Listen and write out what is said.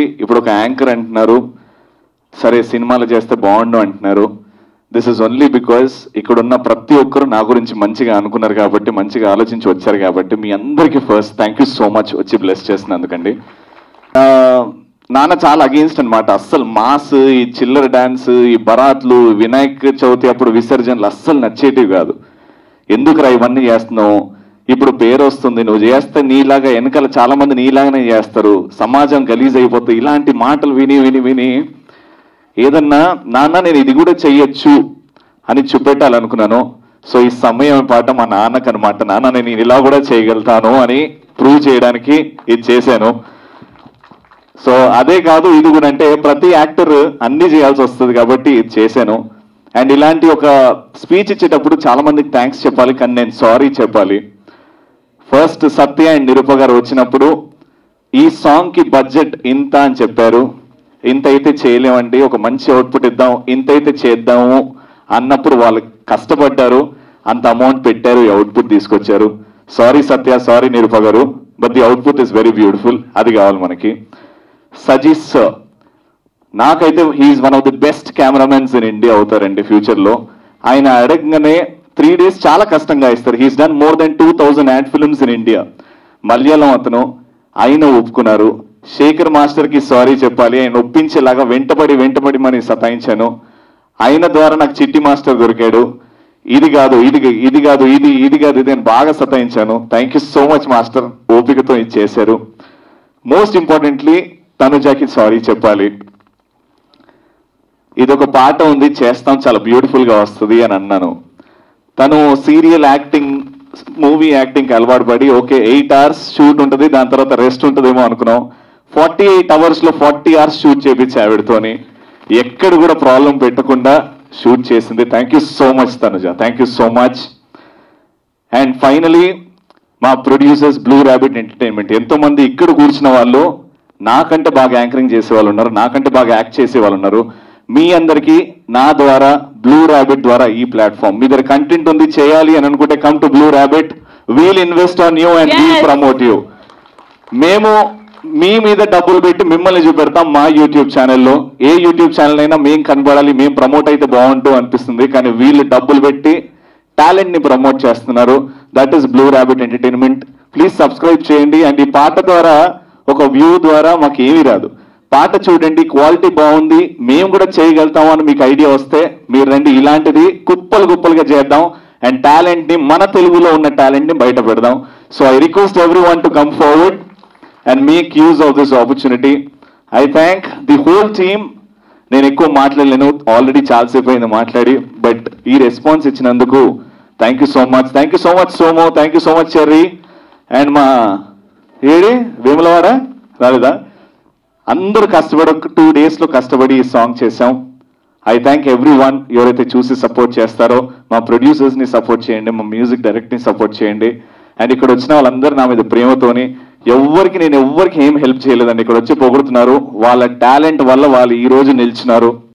ఇప్పుడు ఒక యాంకర్ అంటున్నారు సరే సినిమాలు చేస్తే బాగుండు అంటున్నారు దిస్ ఇస్ ఓన్లీ బికాస్ ఇక్కడ ఉన్న ప్రతి ఒక్కరు నా గురించి మంచిగా అనుకున్నారు కాబట్టి మంచిగా ఆలోచించి వచ్చారు కాబట్టి మీ అందరికీ first thank you so much వచ్చి బ్లెస్ చేసినందుకండి ఆ, నాన్న చాలా అగేన్స్ట్ అన్నమాట అస్సలు మాస్ ఈ చిల్లర డాన్స్ ఈ బరాత్లు వినాయక చవితి అప్పుడు విసర్జనలు అస్సలు నచ్చేటివి కాదు ఎందుకురా ఇవన్నీ చేస్తున్నావు ఇప్పుడు పేరు వస్తుంది నువ్వు చేస్తే నీలాగా వెనకాల చాలా మంది నీలాగానే చేస్తారు సమాజం గలీజ్ అయిపోతుంది ఇలాంటి మాటలు విని విని విని ఏదన్నా నాన్న నేను ఇది కూడా చెయ్యొచ్చు అని చూపెట్టాలనుకున్నాను సో ఈ సమయం పాట మా నాన్నకు అనమాట నాన్న నేను ఇలా కూడా చేయగలుగుతాను అని ప్రూవ్ చేయడానికి ఇది చేశాను సో అదే కాదు ఇది కూడా అంటే ప్రతి యాక్టర్ అన్ని చేయాల్సి వస్తుంది కాబట్టి ఇది చేశాను అండ్ ఇలాంటి ఒక స్పీచ్ ఇచ్చేటప్పుడు చాలా మందికి థ్యాంక్స్ చెప్పాలి కానీ నేను సారీ చెప్పాలి ఫస్ట్ సత్య అండ్ నిరుప గారు వచ్చినప్పుడు ఈ సాంగ్ కి బడ్జెట్ ఇంత అని చెప్పారు ఇంత అయితే చేయలేమండి ఒక మంచి అవుట్పుట్ ఇద్దాం ఇంత అయితే చేద్దాము అన్నప్పుడు వాళ్ళు కష్టపడ్డారు అంత అమౌంట్ పెట్టారు ఈ అవుట్పుట్ తీసుకొచ్చారు sorry Satya sorry Nirupa garu but the output is very beautiful అది కావాలి మనకి సజీస్ సార్ నాకైతే he's one of the best cameramens in India అవుతారండి ఫ్యూచర్ లో ఆయన అడగగానే త్రీ డేస్ చాలా కష్టంగా ఇస్తారు he's done more than two thousand ad films in India Malayalam అతను ఆయన ఒప్పుకున్నారు శేఖర్ మాస్టర్ కి సారీ చెప్పాలి ఆయన ఒప్పించేలాగా వెంటబడి వెంటబడి మరి సతాయించాను ఆయన ద్వారా నాకు చిట్టి మాస్టర్ దొరికాడు ఇది కాదు ఇది ఇది కాదు ఇది ఇది కాదు ఇది నేను బాగా సతాయించాను thank you so much master ఓపికతో ఇది చేశారు మోస్ట్ ఇంపార్టెంట్లీ తనుజాకి సారీ చెప్పాలి ఇది ఒక పాట ఉంది చేస్తాం చాలా బ్యూటిఫుల్ గా వస్తుంది అని అన్నాను తను సీరియల్ యాక్టింగ్ మూవీ యాక్టింగ్ అలవాటు పడి ఓకే ఎయిట్ అవర్స్ షూట్ ఉంటుంది దాని తర్వాత రెస్ట్ ఉంటుందేమో అనుకున్నాం ఫార్టీ ఎయిట్ అవర్స్ లో ఫార్టీ అవర్స్ షూట్ చేపించి ఆవిడతోని ఎక్కడ కూడా ప్రాబ్లం పెట్టకుండా షూట్ చేసింది thank you so much Tanuja thank you so much and finally మా ప్రొడ్యూసర్స్ బ్లూ ర్యాబిట్ ఎంటర్టైన్మెంట్ ఎంతో మంది ఇక్కడ కూర్చున్న వాళ్ళు నాకంటే బాగా యాంకరింగ్ చేసే వాళ్ళు ఉన్నారు నాకంటే బాగా యాక్ట్ చేసే వాళ్ళు ఉన్నారు మీ అందరికీ నా ద్వారా బ్లూ ర్యాబిట్ ద్వారా ఈ ప్లాట్ఫామ్ మీ దగ్గర కంటెంట్ ఉంది చేయాలి అని అనుకుంటే come to blue rabbit we'll invest on you and we'll Yes. Promote you మేము మీ మీద డబ్బులు పెట్టి మిమ్మల్ని చూపెడతాం మా యూట్యూబ్ ఛానల్లో ఏ యూట్యూబ్ ఛానల్ అయినా మేము కనబడాలి మేము ప్రమోట్ అయితే బాగుంటూ అనిపిస్తుంది కానీ వీళ్ళు డబ్బులు పెట్టి టాలెంట్ ని ప్రమోట్ చేస్తున్నారు that is blue rabbit entertainment please subscribe చేయండి అండ్ ఈ పాట ద్వారా ఒక వ్యూ ద్వారా మాకు ఏమీ రాదు పాట చూడండి క్వాలిటీ బాగుంది మేము కూడా చేయగలుగుతాం అని మీకు ఐడియా వస్తే మీరు రండి ఇలాంటిది కుప్పలు కుప్పలుగా చేద్దాం అండ్ టాలెంట్ ని మన తెలుగులో ఉన్న టాలెంట్ ని బయట పెడదాం so I request every one to come forward and make use of this opportunity I thank the whole team నేను ఎక్కువ మాట్లాడలేను ఆల్రెడీ చాలాసేపు అయింది మాట్లాడి బట్ ఈ రెస్పాన్స్ ఇచ్చినందుకు thank you so much thank you so much సోమో thank you so much Cherry and మా ఏడి వేములవాడ రాలేదా అందరూ కష్టపడి ఒక టూ డేస్లో కష్టపడి ఈ సాంగ్ చేశాం ఐ థ్యాంక్ ఎవ్రీ వన్ ఎవరైతే చూసి సపోర్ట్ చేస్తారో మా ప్రొడ్యూసర్స్ ని సపోర్ట్ చేయండి మా మ్యూజిక్ డైరెక్ట్ ని సపోర్ట్ చేయండి అండ్ ఇక్కడ వచ్చిన వాళ్ళందరూ నా మీద ప్రేమతోని ఎవ్వరికి నేను ఎవ్వరికి ఏం హెల్ప్ చేయలేదండి ఇక్కడ వచ్చి పొగుడుతున్నారు వాళ్ళ టాలెంట్ వల్ల వాళ్ళు ఈ రోజు నిల్చున్నారు